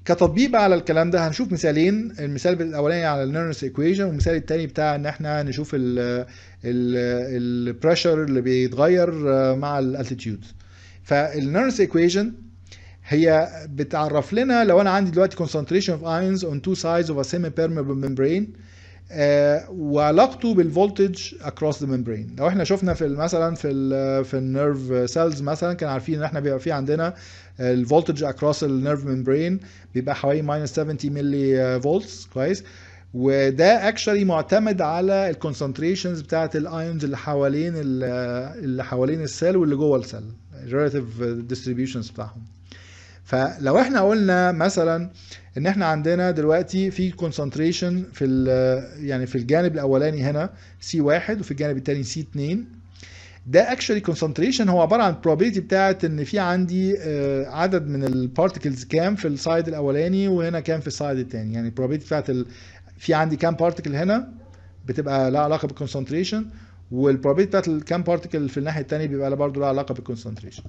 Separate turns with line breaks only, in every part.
كتطبيق بقى على الكلام ده هنشوف مثالين المثال الاولاني على النيرنس ايكويشن والمثال الثاني بتاع ان احنا نشوف البريشر اللي بيتغير مع الالتيتيود فالنيرنس ايكويشن هي بتعرف لنا لو انا عندي دلوقتي concentration of ions on two sides of a semi-permeable membrane آه وعلاقته بالفولتج across the membrane لو احنا شفنا في مثلا في ال في النيرف سيلز مثلا كان عارفين ان احنا بيبقى في عندنا الفولتج across النيرف membrane بيبقى حوالي minus 70 ملي فولتس كويس وده اكشولي معتمد على الكونسنتريشنز بتاعت الايونز اللي حوالين اللي حوالين السيل واللي جوه السيل الريلاتيف ديستريبيوشنز بتاعهم فلو احنا قلنا مثلا ان احنا عندنا دلوقتي في كونسنتريشن في يعني في الجانب الاولاني هنا سي واحد وفي الجانب الثاني سي 2 ده اكشولي كونسنتريشن هو عباره عن probability بتاعت ان في عندي عدد من البارتكلز كام في السايد الاولاني وهنا كام في السايد الثاني يعني probability بتاعت ال... في عندي كام بارتكل هنا بتبقى لها علاقه بالكونسنتريشن والبروبابيلتي بتاعت الكام بارتكل في الناحيه الثانيه بيبقى برضه لها علاقه بالكونسنتريشن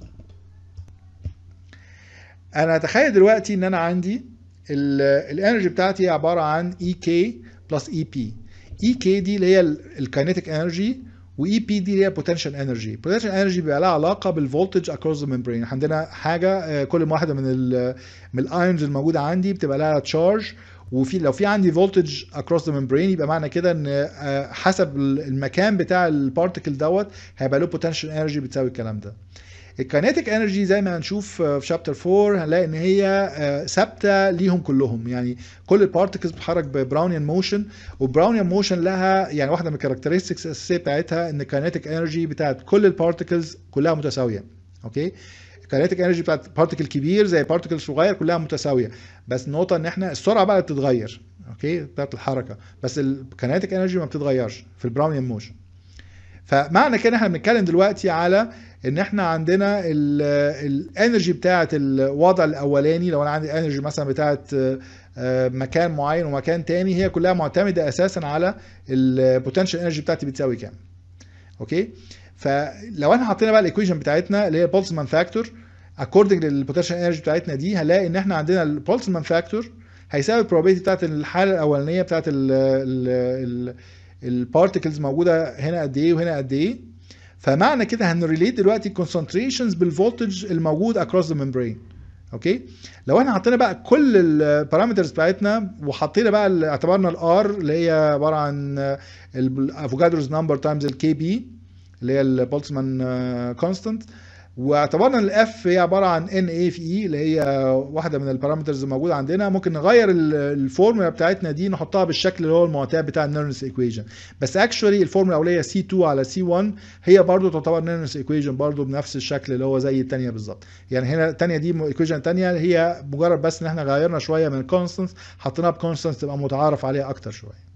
انا اتخيل دلوقتي ان انا عندي الانرجي بتاعتي عباره عن اي كي بلس اي بي اي كي دي اللي هي الكاينيتيك انرجي واي بي دي اللي هي البوتنشال انرجي البوتنشال انرجي بيبقى لها علاقه بالفولتج اكروس ذا ممبرين عندنا حاجه كل واحده من ال من الايونز الموجوده عندي بتبقى لها تشارج وفي لو في عندي فولتج اكروس ذا ممبرين يبقى معنى كده ان حسب المكان بتاع البارتكل دوت هيبقى له بوتنشال انرجي بتساوي الكلام ده الكاينيتيك انرجي زي ما هنشوف في شابتر 4 هنلاقي ان هي ثابته ليهم كلهم يعني كل البارتكلز بتتحرك ببراونيان موشن وبراونيان موشن لها يعني واحده من الكاركترستكس الاساسيه بتاعتها ان الكاينيتيك انرجي بتاعت كل البارتكلز كلها متساويه اوكي الكاينيتيك انرجي بتاعت بارتكل كبير زي بارتكل صغير كلها متساويه بس النقطه ان احنا السرعه بقى بتتغير اوكي بتاعت الحركه بس الكاينيتيك انرجي ما بتتغيرش في البراونيان موشن فمعنى كده احنا بنتكلم دلوقتي على ان احنا عندنا الانرجي بتاعه الوضع الاولاني لو انا عندي انرجي مثلا بتاعه مكان معين ومكان تاني هي كلها معتمده اساسا على البوتنشال انرجي بتاعتي بتساوي كام اوكي فلو احنا حطينا بقى الايكويشن بتاعتنا اللي هي بولتسمان فاكتور اكوردنج للبوتنشال انرجي بتاعتنا دي هنلاقي ان احنا عندنا البولتسمان فاكتور هيساوي البروبابيلتي بتاعت الحاله الاولانيه بتاعت البارتكلز موجوده هنا قد ايه وهنا قد ايه فمعنى كده هنريليت دلوقتي الكونسنتريشنز بالفولتج الموجود اكروس ذا ممبرين اوكي لو احنا حطينا بقى كل البارامترز بتاعتنا وحطينا بقى اعتبرنا الار اللي هي عباره عن الافوكادروز نمبر تايمز الكي بي اللي هي البولتسمان كونستانت واعتبرنا ان الاف هي عباره عن ان اي في اي اللي هي واحده من البارامترز الموجوده عندنا ممكن نغير الفورمولا بتاعتنا دي نحطها بالشكل اللي هو المعتاد بتاع النيرنس ايكويشن بس اكشولي الفورمولا الاوليه سي 2 على سي 1 هي برضو تعتبر نيرنس ايكويشن برضو بنفس الشكل اللي هو زي الثانيه بالظبط يعني هنا الثانيه دي ايكويشن ثانيه هي مجرد بس ان احنا غيرنا شويه من الكونستنس حطيناها بكونستنس تبقى متعارف عليها اكتر شويه